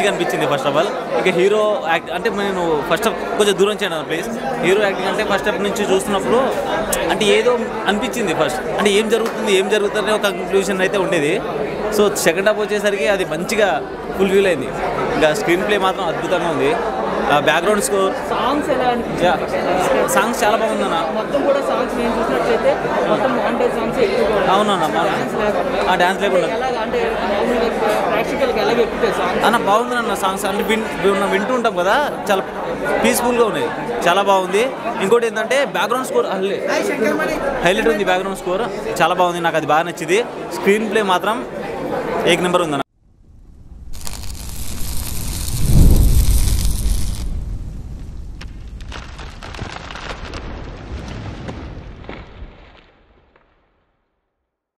మంచిగా అనిపించింది first of all ఇక హీరో యాక్ట్ అంటే నేను ఫస్ట్ కొంచెం దూరం చేయను ప్లీజ్ హీరో యాక్టింగ్ అంటే ఫస్ట్ ఆఫ్ నుంచి చూస్తున్నప్పుడు అంటే ఏదో అనిపించింది ఫస్ట్ అంటే ఏం జరుగుతుంది ఏం జరుగుతుంది ఒక కంక్లూజన్ అయితే ఉండేది సో సెకండ్ హాఫ్ వచ్చేసరికి అది మంచిగా ఫుల్ఫిల్ అయింది ఇంకా స్క్రీన్ ప్లే మాత్రం అద్భుతంగా ఉంది బ్యాక్గ్రౌండ్ స్కోర్ సాంగ్స్ ఎలా అనిపించాయి సాంగ్స్ చాలా బాగుందన్న మొత్తం కూడా సాంగ్స్ నేను చూసినట్లయితే మొత్తం మాంటేజ్ సాంగ్స్ ఎక్కువగా ఉన్నాయి. అవునన్న డాన్స్ లేకుండా ఆ డాన్స్ లేకుండా ఎలాగ అంటే మామూలుగా ప్రేక్షకులకు ఎలాగ ఎక్కుతాయి సాంగ్స్ అన్న బాగుంది అన్న సాంగ్స్ అన్ని విన్ విన్- వింటూ ఉంటాం కదా చాలా పీస్ఫుల్గా ఉన్నాయి చాలా బాగుంది ఇంకోటి ఏంటంటే బ్యాక్గ్రౌండ్ స్కోర్ హైలైట్ ఉంది బ్యాక్గ్రౌండ్ స్కోర్ చాలా బాగుంది నాకు అది బాగా నచ్చింది స్క్రీన్ ప్లే మాత్రం ఏక్ నెంబర్ ఉందన్న